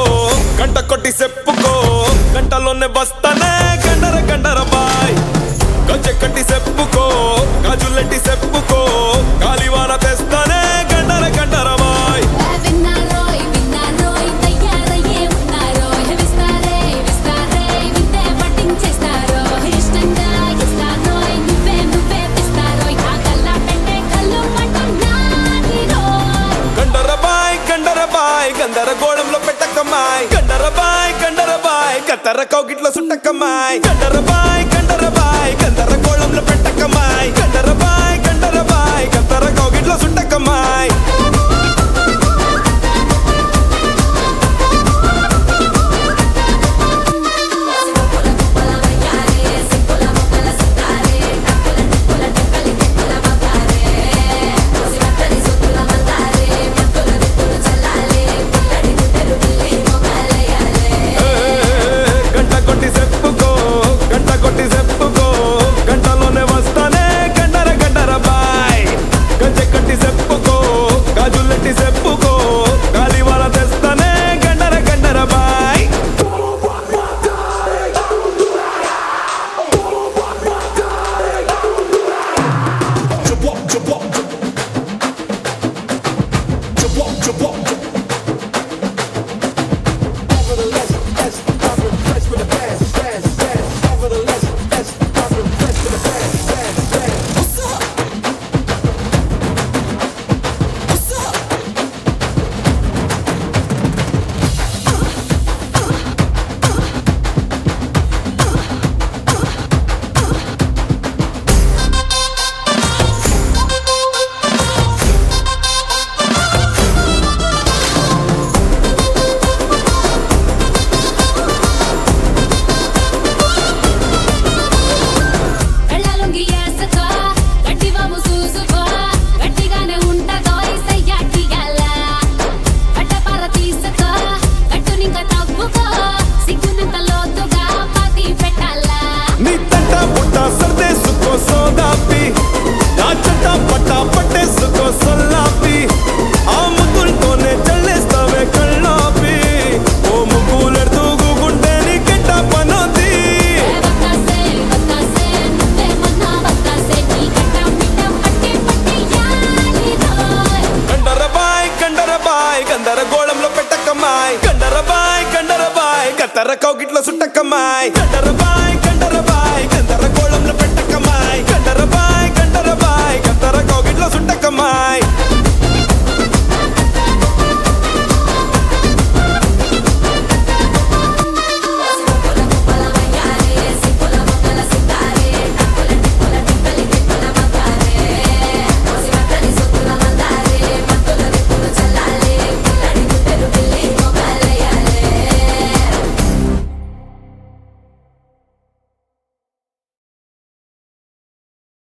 గంట కొట్టి చెప్పుకో గంటలోనే బస్తానే గండర గండర బాయ్ గజ్జె కట్టి చెప్పుకో గాజులెట్టి చెప్పుకో గాలివాన తెస్తానే గండర గండర బాయ్ విన్నారోయ్ విన్నారోయ్ తయ్యారయ్యే ఉన్నారోయ్ విస్తారే విస్తారే వింటే బట్టింగ్ చేస్తారో ఇష్టంగా ఇస్తారోయ్ నువ్వే నువ్వే పిస్తారోయ్ ఆ కల్లా పెట్టే కళ్ళు పట్టున్నాదిరోయ్ గండర బాయ్ గండర బాయ్ గందర గోళంలో పెట్టకమ్మాయ్ గండర బాయ్ గండర బాయ్ కత్తర కౌగిట్లో సుట్టకమ్మాయ్ గండర బాయ్ గండర బాయ్ గందర గోళంలో పెట్టకమ్మాయ్ గండర బాయ్ గండర బాయ్ కత్తర కౌగిట్లో సుట్టకమ్మాయ్ గంట కొట్టి చెప్పుకో గంట కొట్టి చెప్పుకో గంటలోనే వస్తానే గండర గండర బాయ్ గంజె కట్టి చెప్పుకో గాజులెట్టి చెప్పుకో గాలివాన తెస్తానే గండర గండర బాయ్ కళ్ళలుంగి ఏసుకో గట్టివాము చూసుకో గట్టిగానే ఉంటదో ఇసయ్యాటి గల కట్టపార తీసుకో కట్టునింక తవ్వుకో సిగ్గునంత లోతుగా పాతి పెట్టాలా నీ తంట పుట్ట సర్దేసుకో సోదాపి నా చెట్ట పట్ట పట్టేసుకో సొల్లాపి ఆ ముద్దులతోనే చల్లేస్తావే కళ్ళాపి ఓ ముగ్గులెడుతూ గూగుంటే నీ కెట్ట పనోది బత్తాసే బత్తాసే నువ్వే మన్నా బత్తాసే నీ కట్ట పిట్ట పట్టి పట్టి యాలిరోయ్ గండర బాయ్ గండర బాయ్ గందర గోళంలో పెట్టకమ్మాయ్ గండర బాయ్ గండర బాయ్ కత్తర కౌగిట్లో సుట్టకమ్మాయ్ గండర బాయ్ గండర బాయ్ గందర గోళంలో పెట్టకమ్మాయ్ గండర బాయ్ గండర బాయ్ కత్తర కౌగిట్లో సుట్టకమ్మాయ్